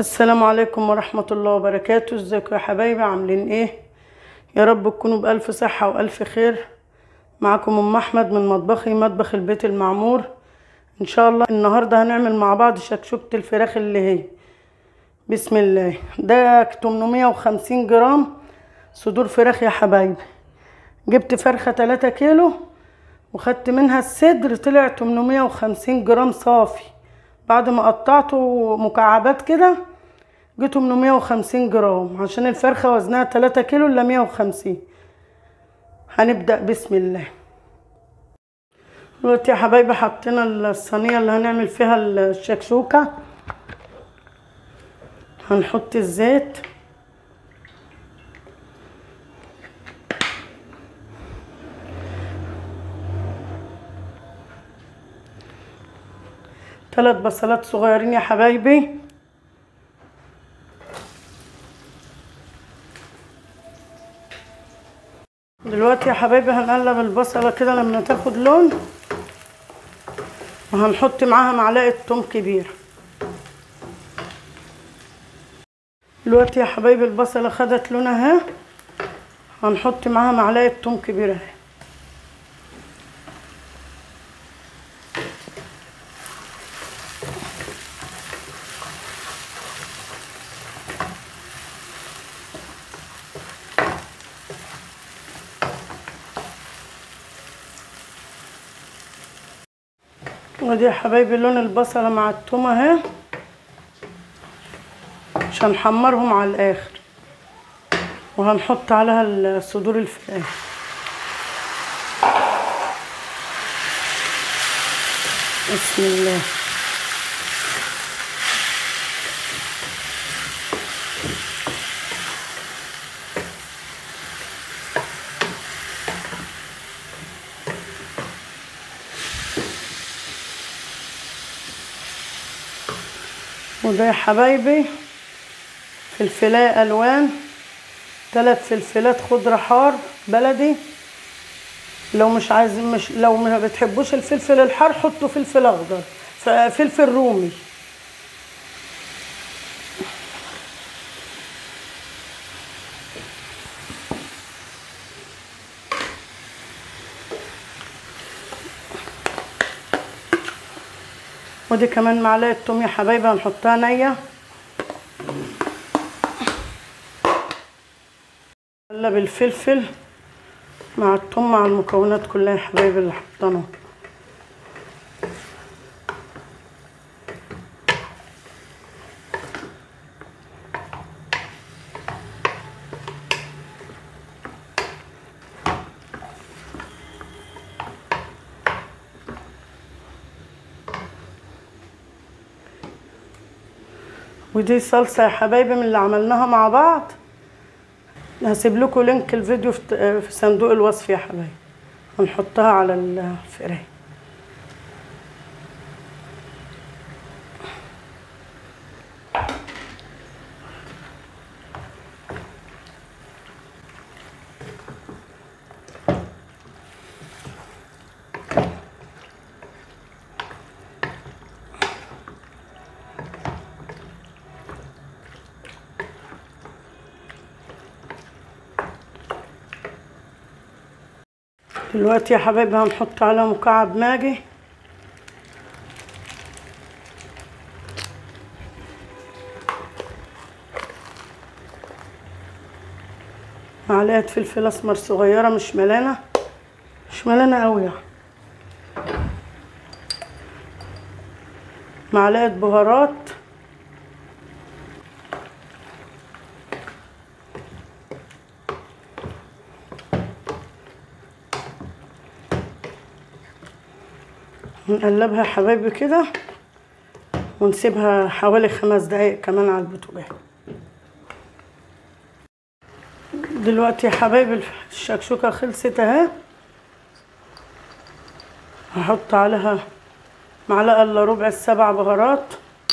السلام عليكم ورحمة الله وبركاته ازيكم يا حبايبي عاملين ايه يا رب تكونوا بألف صحة وألف خير معكم أم أحمد من مطبخي مطبخ البيت المعمور إن شاء الله النهاردة هنعمل مع بعض شكشوكة الفراخ اللي هي بسم الله ده 850 جرام صدور فراخ يا حبايبي جبت فرخة 3 كيلو وخدت منها الصدر طلع 850 جرام صافي بعد ما قطعته مكعبات كده جه 850 جرام عشان الفرخة وزنها 3 كيلو الا 150 هنبدأ بسم الله دلوقتي يا حبايبي حطينا الصينية اللي هنعمل فيها الشكشوكة هنحط الزيت ثلاث بصلات صغيرين يا حبايبي دلوقتي يا حبايبي هنقلب البصلة كده لما تاخد لون وهنحط معاها معلقة توم كبيرة دلوقتي يا حبايبي البصلة خدت لونها اهي هنحط معاها معلقة توم كبيرة اهي ودي يا حبايبي لون البصلة مع التوم اهي مش هنحمرهم على الاخر وهنحط عليها صدور الفراخ بسم الله وده يا حبايبي فلفلاية الوان ثلاث فلفلات خضرة حار بلدي لو مش عايزين مش لو ما بتحبوش الفلفل الحار حطوا فلفل اخضر فلفل رومي ودي كمان معلقه توم يا حبايبي هنحطها نيه قلب الفلفل مع الثوم مع المكونات كلها يا حبايبي اللي حطيناها ودي صلصة يا حبايبي من اللي عملناها مع بعض هسيب لكم لينك الفيديو في صندوق الوصف يا حبايبي هنحطها على الفراخ دلوقتي يا حبايبي هنحط على مكعب ماجي معلقه فلفل اسمر صغيره مش ملانه مش ملانه قوي يعني معلقه بهارات نقلبها يا حبايبي كده ونسيبها حوالي خمس دقايق كمان على البوتاجاز دلوقتي يا حبايبي الشكشوكه خلصت اهي هحط عليها معلقه الا ربع السبع بهارات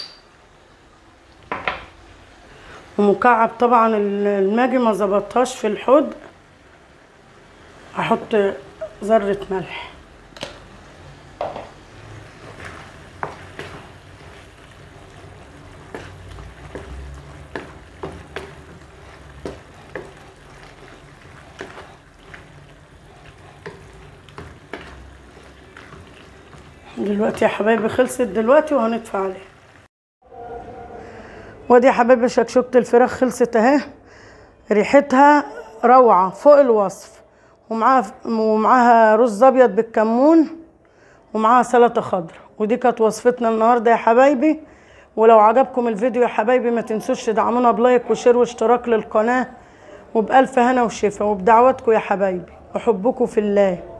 ومكعب طبعا الماجي ما ظبطهاش في الحوض هحط ذره ملح دلوقتي يا حبايبي خلصت دلوقتي وهنطفي عليها وادي يا حبايبي شكشوكة الفراخ خلصت اهي ريحتها روعة فوق الوصف ومعاها ومعاها رز ابيض بالكمون ومعاها سلطة خضراء ودي كانت وصفتنا النهارده يا حبايبي ولو عجبكم الفيديو يا حبايبي ما تنسوش تدعمونا بلايك وشير واشتراك للقناة وبألف هنا وشفا وبدعواتكم يا حبايبي أحبكم في الله